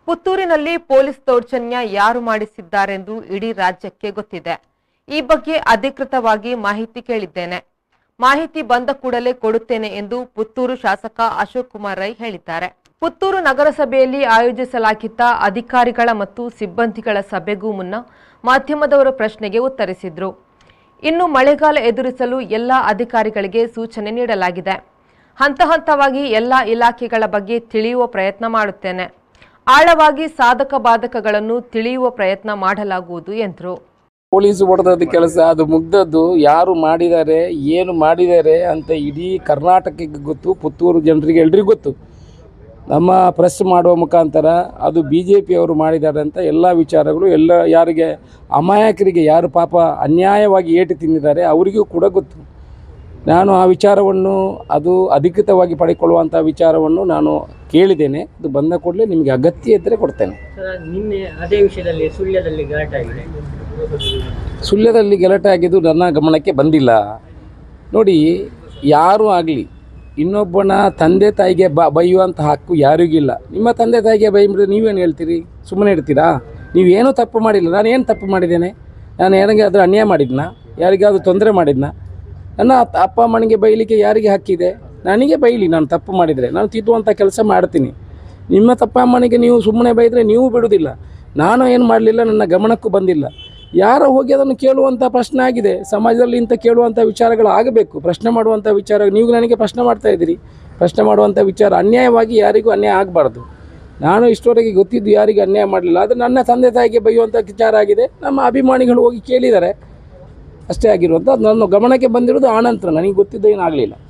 ಪುತ್ತೂರಿನಲ್ಲಿ police ದೌರ್ಜನ್ಯ ಯಾರು ಮಾಡಿಸಿದ್ದಾರೆಂದು ಇಡೀ ರಾಜ್ಯಕ್ಕೆ ಗೊತ್ತಿದೆ ಈ ಬಗ್ಗೆ ಅಧಿಕೃತವಾಗಿ ಮಾಹಿತಿ ಕೇಳಿದ್ದೇನೆ ಮಾಹಿತಿ ಬಂದ ಕೂಡಲೇ ಕೊಡುತ್ತೇನೆ ಎಂದು ಪುತ್ತೂರು ಶಾಸಕ ಅಶೋಕ್ ಕುಮಾರ್ ರೈ ಹೇಳಿದ್ದಾರೆ ಪುತ್ತೂರು ನಗರಸಭೆಯಲ್ಲಿ ಆಯೋಜಿಸಲಾಗಿದ್ದ ಅಧಿಕಾರಿಗಳ ಮತ್ತು ಸಿಬ್ಬಂದಿಗಳ ಸಭೆಗೂ ಮುನ್ನ ಮಾಧ್ಯಮದವರ ಪ್ರಶ್ನೆಗೆ ಉತ್ತರಿಸಿದ್ರು ಇನ್ನು ಮಳೆಗಾಲ ಎದುರಿಸಲು ಎಲ್ಲ ಅಧಿಕಾರಿಗಳಿಗೆ ಸೂಚನೆ ನೀಡಲಾಗಿದೆ ಹಂತ ಹಂತವಾಗಿ ಎಲ್ಲ ಇಲಾಖೆಗಳ ಬಗ್ಗೆ ತಿಳಿಯುವ ಪ್ರಯತ್ನ ಮಾಡುತ್ತೇನೆ ಆಳವಾಗಿ ಸಾಧಕ ಬಾಧಕಗಳನ್ನು ತಿಳಿಯುವ ಪ್ರಯತ್ನ ಮಾಡಲಾಗುವುದು ಎಂದರು ಪೊಲೀಸ್ ಹೊಡೆದದ್ದು ಕೆಲಸ ಅದು ಮುಗ್ದದ್ದು ಯಾರು ಮಾಡಿದ್ದಾರೆ ಏನು ಮಾಡಿದ್ದಾರೆ ಅಂತ ಇಡೀ ಕರ್ನಾಟಕಕ್ಕೆ ಗೊತ್ತು ಪುತ್ತೂರು ಜನರಿಗೆ ಎಲ್ರಿಗೂ ಗೊತ್ತು ನಮ್ಮ ಪ್ರೆಸ್ ಮಾಡುವ ಮುಖಾಂತರ ಅದು ಬಿ ಜೆ ಪಿಯವರು ಮಾಡಿದ್ದಾರೆ ಅಂತ ಎಲ್ಲ ವಿಚಾರಗಳು ಎಲ್ಲ ಯಾರಿಗೆ ಅಮಾಯಕರಿಗೆ ಯಾರು ಪಾಪ ಅನ್ಯಾಯವಾಗಿ ಏಟು ತಿಂದಿದ್ದಾರೆ ಅವರಿಗೂ ಕೂಡ ಗೊತ್ತು ನಾನು ಆ ವಿಚಾರವನ್ನು ಅದು ಅಧಿಕೃತವಾಗಿ ಪಡೆದುಕೊಳ್ಳುವಂಥ ವಿಚಾರವನ್ನು ನಾನು ಕೇಳಿದ್ದೇನೆ ಅದು ಬಂದ ಕೂಡಲೇ ನಿಮಗೆ ಅಗತ್ಯ ಇದ್ದರೆ ಕೊಡ್ತೇನೆ ಸರ್ ನಿನ್ನೆ ಅದೇ ವಿಷಯದಲ್ಲಿ ಸುಳ್ಯದಲ್ಲಿ ಗಲಾಟೆ ಆಗಿದೆ ಸುಳ್ಯದಲ್ಲಿ ಗಲಾಟೆ ಆಗಿದ್ದು ನನ್ನ ಗಮನಕ್ಕೆ ಬಂದಿಲ್ಲ ನೋಡಿ ಯಾರೂ ಆಗಲಿ ಇನ್ನೊಬ್ಬನ ತಂದೆ ತಾಯಿಗೆ ಬ ಬೈಯುವಂಥ ಹಕ್ಕು ಯಾರಿಗಿಲ್ಲ ನಿಮ್ಮ ತಂದೆ ತಾಯಿಗೆ ಬೈಬಿಟ್ರೆ ನೀವೇನು ಹೇಳ್ತೀರಿ ಸುಮ್ಮನೆ ಇರ್ತೀರಾ ನೀವೇನೂ ತಪ್ಪು ಮಾಡಿಲ್ಲ ನಾನು ಏನು ತಪ್ಪು ಮಾಡಿದ್ದೇನೆ ನಾನು ಯಾರಿಗಾದ್ರೂ ಅನ್ಯಾಯ ಮಾಡಿದ್ನಾ ಯಾರಿಗಾದ್ರೂ ತೊಂದರೆ ಮಾಡಿದ್ನಾ ನನ್ನ ಅತ್- ಅಪ್ಪ ಅಮ್ಮನಿಗೆ ಬೈಲಿಕ್ಕೆ ಯಾರಿಗೆ ಹಕ್ಕಿದೆ ನನಗೆ ಬೈಲಿ ನಾನು ತಪ್ಪು ಮಾಡಿದರೆ ನಾನು ತಿದ್ದುವಂಥ ಕೆಲಸ ಮಾಡ್ತೀನಿ ನಿಮ್ಮ ತಪ್ಪ ಅಮ್ಮನಿಗೆ ನೀವು ಸುಮ್ಮನೆ ಬೈದರೆ ನೀವು ಬಿಡುವುದಿಲ್ಲ ನಾನು ಏನು ಮಾಡಲಿಲ್ಲ ನನ್ನ ಗಮನಕ್ಕೂ ಬಂದಿಲ್ಲ ಯಾರೋ ಹೋಗಿ ಅದನ್ನು ಕೇಳುವಂಥ ಪ್ರಶ್ನೆ ಆಗಿದೆ ಸಮಾಜದಲ್ಲಿ ಇಂಥ ಕೇಳುವಂಥ ವಿಚಾರಗಳು ಆಗಬೇಕು ಪ್ರಶ್ನೆ ಮಾಡುವಂಥ ವಿಚಾರ ನೀವು ನನಗೆ ಪ್ರಶ್ನೆ ಮಾಡ್ತಾ ಇದ್ದೀರಿ ಪ್ರಶ್ನೆ ಮಾಡುವಂಥ ವಿಚಾರ ಅನ್ಯಾಯವಾಗಿ ಯಾರಿಗೂ ಅನ್ಯಾಯ ಆಗಬಾರ್ದು ನಾನು ಇಷ್ಟವರೆಗೆ ಗೊತ್ತಿದ್ದು ಯಾರಿಗೂ ಅನ್ಯಾಯ ಮಾಡಲಿಲ್ಲ ಅದು ನನ್ನ ತಂದೆ ತಾಯಿಗೆ ಬೈಯುವಂಥ ವಿಚಾರ ಆಗಿದೆ ನಮ್ಮ ಅಭಿಮಾನಿಗಳು ಹೋಗಿ ಕೇಳಿದ್ದಾರೆ ಅಷ್ಟೇ ಆಗಿರುವಂಥ ಅದು ನನ್ನ ಗಮನಕ್ಕೆ ಬಂದಿರೋದು ಆನಂತರ ನನಗೆ ಗೊತ್ತಿದ್ದು ಏನಾಗಲಿಲ್ಲ